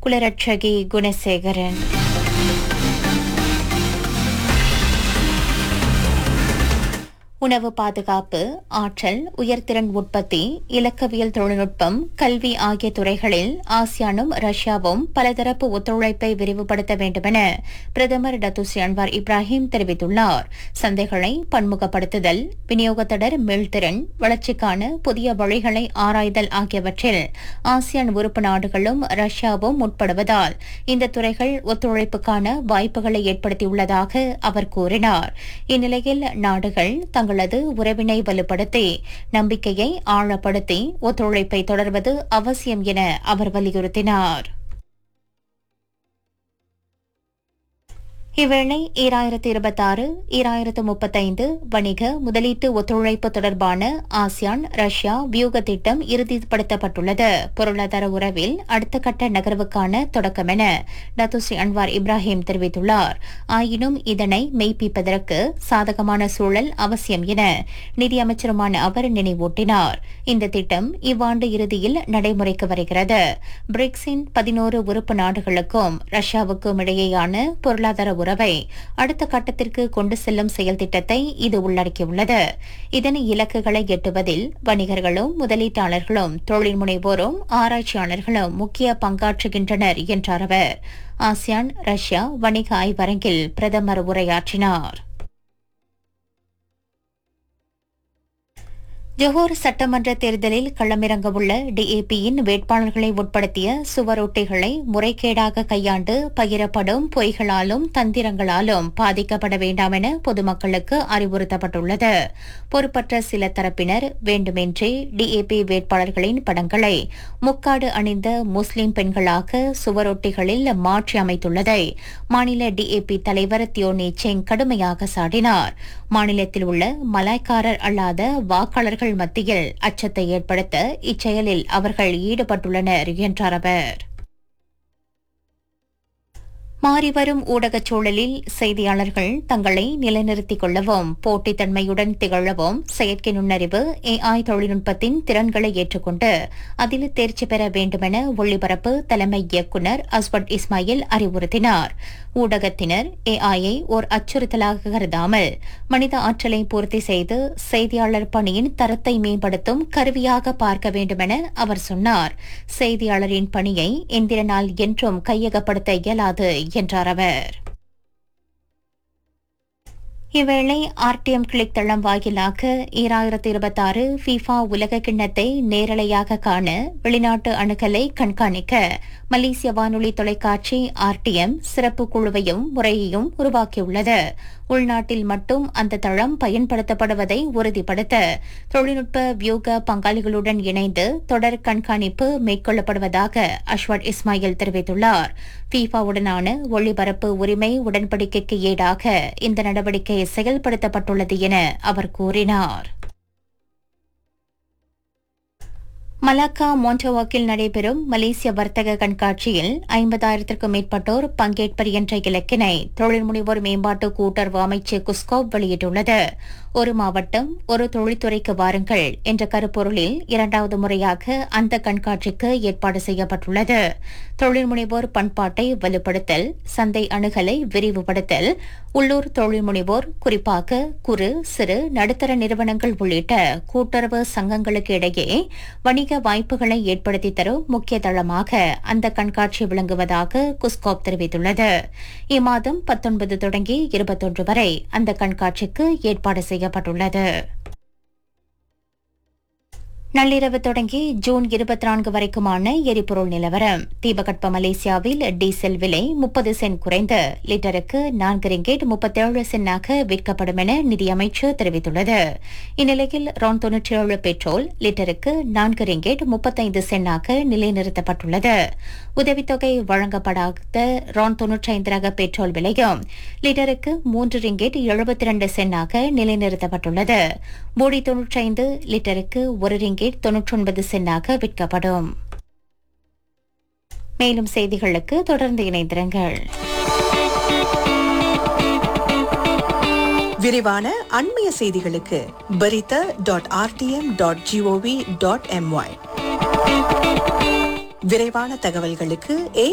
குலரட்சகி குணசேகரன் உணவு பாதுகாப்பு ஆற்றல் உயர்திறன் உற்பத்தி இலக்கவியல் தொழில்நுட்பம் கல்வி ஆகிய துறைகளில் ஆசியானும் ரஷ்யாவும் பலதரப்பு ஒத்துழைப்பை விரிவுபடுத்த வேண்டுமென பிரதமர் டத்துஸ்ரீ அன்வார் இப்ராஹிம் தெரிவித்துள்ளார் சந்தைகளை பன்முகப்படுத்துதல் விநியோகத்தொடர் மீள்திறன் வளர்ச்சிக்கான புதிய வழிகளை ஆராய்தல் ஆகியவற்றில் ஆசியான் உறுப்பு நாடுகளும் ரஷ்யாவும் உட்படுவதால் இந்த துறைகள் ஒத்துழைப்புக்கான வாய்ப்புகளை ஏற்படுத்தியுள்ளதாக அவர் கூறினார் இந்நிலையில் நாடுகள் தங்களது உறவினை வலுப்படுத்தி நம்பிக்கையை ஆழப்படுத்தி ஒத்துழைப்பை தொடர்வது அவசியம் என அவர் வலியுறுத்தினார் இவ்வேளை ஈராயிரத்து இருபத்தாறு ஈராயிரத்து முப்பத்தைந்து வணிக முதலீட்டு ஒத்துழைப்பு தொடர்பான ஆசியான் ரஷ்யா வியூக திட்டம் இறுதிப்படுத்தப்பட்டுள்ளது பொருளாதார உறவில் அடுத்த கட்ட நகர்வுக்கான தொடக்கம் என டத்துஸ்ரீ அன்வார் இப்ராஹிம் தெரிவித்துள்ளார் ஆயினும் இதனை மெய்ப்பிப்பதற்கு சாதகமான சூழல் அவசியம் என நிதியமைச்சருமான அவர் நினைவூட்டினார் இந்த திட்டம் இவ்வாண்டு இறுதியில் நடைமுறைக்கு வருகிறது பிரிக்ஸின் பதினோரு உறுப்பு நாடுகளுக்கும் ரஷ்யாவுக்கும் இடையேயான பொருளாதார உறவை அடுத்த கட்டத்திற்கு கொண்டு செல்லும் செயல் திட்டத்தை இது உள்ளடக்கியுள்ளது இதன் இலக்குகளை எட்டுவதில் வணிகர்களும் முதலீட்டாளர்களும் தொழில் முனைவோரும் ஆராய்ச்சியாளர்களும் முக்கிய பங்காற்றுகின்றனர் என்றார் அவர் ஆசியான் ரஷ்யா வணிக ஆய்வரங்கில் பிரதமர் உரையாற்றினார் ஜொஹோர் சட்டமன்ற தேர்தலில் களமிறங்கவுள்ள டிஏபியின் வேட்பாளர்களை உட்படுத்திய சுவரொட்டிகளை முறைகேடாக கையாண்டு பகிரப்படும் பொய்களாலும் தந்திரங்களாலும் பாதிக்கப்பட வேண்டாம் என பொதுமக்களுக்கு அறிவுறுத்தப்பட்டுள்ளது பொறுப்பற்ற சில தரப்பினர் வேண்டுமென்றே டிஏபி வேட்பாளர்களின் படங்களை முக்காடு அணிந்த முஸ்லிம் பெண்களாக சுவரொட்டிகளில் மாற்றி அமைத்துள்ளதை மாநில டிஏபி தலைவர் தியோனி செங் கடுமையாக சாடினார் மாநிலத்தில் உள்ள மலாய்க்காரர் அல்லாத வாக்காளர்கள் மக்கள் மத்தியில் அச்சத்தை ஏற்படுத்த இச்செயலில் அவர்கள் ஈடுபட்டுள்ளனர் என்றார் அவர் மாறிவரும் ஊடகச் சூழலில் செய்தியாளர்கள் தங்களை நிலைநிறுத்திக் கொள்ளவும் போட்டித்தன்மையுடன் திகழவும் செயற்கை நுண்ணறிவு ஏஐ தொழில்நுட்பத்தின் திறன்களை ஏற்றுக்கொண்டு அதில் தேர்ச்சி பெற வேண்டுமென ஒளிபரப்பு தலைமை இயக்குநர் அஸ்வட் இஸ்மாயில் அறிவுறுத்தினார் ஊடகத்தினர் ஏஐயை ஓர் அச்சுறுத்தலாக கருதாமல் மனித ஆற்றலை பூர்த்தி செய்து செய்தியாளர் பணியின் தரத்தை மேம்படுத்தும் கருவியாக பார்க்க வேண்டுமென அவர் சொன்னார் செய்தியாளரின் பணியை எந்திரனால் என்றும் கையகப்படுத்த இயலாது என்றார் அவர் இவ்வேளை ஆர்டிஎம் கிளிக் தளம் வாயிலாக ஈராயிரத்தி இருபத்தாறு ஃபீஃபா உலக கிண்ணத்தை நேரலையாக காண வெளிநாட்டு அணுகலை கண்காணிக்க மலேசிய வானொலி தொலைக்காட்சி ஆர்டிஎம் சிறப்பு குழுவையும் முறையையும் உருவாக்கியுள்ளது உள்நாட்டில் மட்டும் அந்த தளம் பயன்படுத்தப்படுவதை உறுதிப்படுத்த தொழில்நுட்ப வியூக பங்காளிகளுடன் இணைந்து தொடர் கண்காணிப்பு மேற்கொள்ளப்படுவதாக அஷ்வட் இஸ்மாயில் தெரிவித்துள்ளார் ஃபீஃபாவுடனான ஒளிபரப்பு உரிமை உடன்படிக்கைக்கு ஈடாக இந்த நடவடிக்கை செயல்படுத்தப்பட்டுள்ளது என அவர் கூறினார் மலாக்கா மோண்டோவாக்கில் நடைபெறும் மலேசிய வர்த்தக கண்காட்சியில் ஐம்பதாயிரத்திற்கும் மேற்பட்டோர் பங்கேற்பர் என்ற இலக்கினை தொழில் முனைவோர் மேம்பாட்டு கூட்டுறவு அமைச்சு குஸ்கோப் வெளியிட்டுள்ளது ஒரு மாவட்டம் ஒரு தொழில்துறைக்கு வாருங்கள் என்ற கருப்பொருளில் இரண்டாவது முறையாக அந்த கண்காட்சிக்கு ஏற்பாடு செய்யப்பட்டுள்ளது தொழில் முனைவோர் பண்பாட்டை வலுப்படுத்தல் சந்தை அணுகலை விரிவுபடுத்தல் உள்ளூர் தொழில் முனைவோர் குறிப்பாக குறு சிறு நடுத்தர நிறுவனங்கள் உள்ளிட்ட கூட்டுறவு சங்கங்களுக்கு இடையே வணிக வாய்ப்புகளை ஏற்படுத்தி தரும் முக்கிய தளமாக அந்த கண்காட்சி விளங்குவதாக குஸ்கோப் தெரிவித்துள்ளது இம்மாதம் பத்தொன்பது தொடங்கி இருபத்தொன்று வரை அந்த கண்காட்சிக்கு ஏற்பாடு செய்யப்பட்டுள்ளது நள்ளிரவு தொடங்கி ஜூன் இருபத்தி நான்கு வரைக்குமான எரிபொருள் நிலவரம் தீபகற்ப மலேசியாவில் டீசல் விலை முப்பது சென்ட் குறைந்து லிட்டருக்கு நான்கு ரிங்கெட் முப்பத்தேழு சென்னாக விற்கப்படும் என நிதியமைச்சு தெரிவித்துள்ளது இந்நிலையில் ரான் தொன்னூற்றி ஏழு பெட்ரோல் லிட்டருக்கு நான்கு ரிங்கெட் முப்பத்தைந்து சென்னாக நிலைநிறுத்தப்பட்டுள்ளது உதவித்தொகை வழங்கப்படாத ரான் தொன்னூற்றி ஐந்து ரக பெட்ரோல் விலையும் லிட்டருக்கு மூன்று ரிங்கெட் எழுபத்தி இரண்டு சென்னாக நிலைநிறுத்தப்பட்டுள்ளது போடி தொன்னூற்றி ஐந்து லிட்டருக்கு ஒரு ரிங்கெட் தொன்னூற்றி ஒன்பது சென்னாக விற்கப்படும் மேலும் செய்திகளுக்கு தொடர்ந்து இணைந்திருங்கள் விரிவான அண்மைய செய்திகளுக்கு Berita dot RTM dot gov dot my விரைவான தகவல்களுக்கு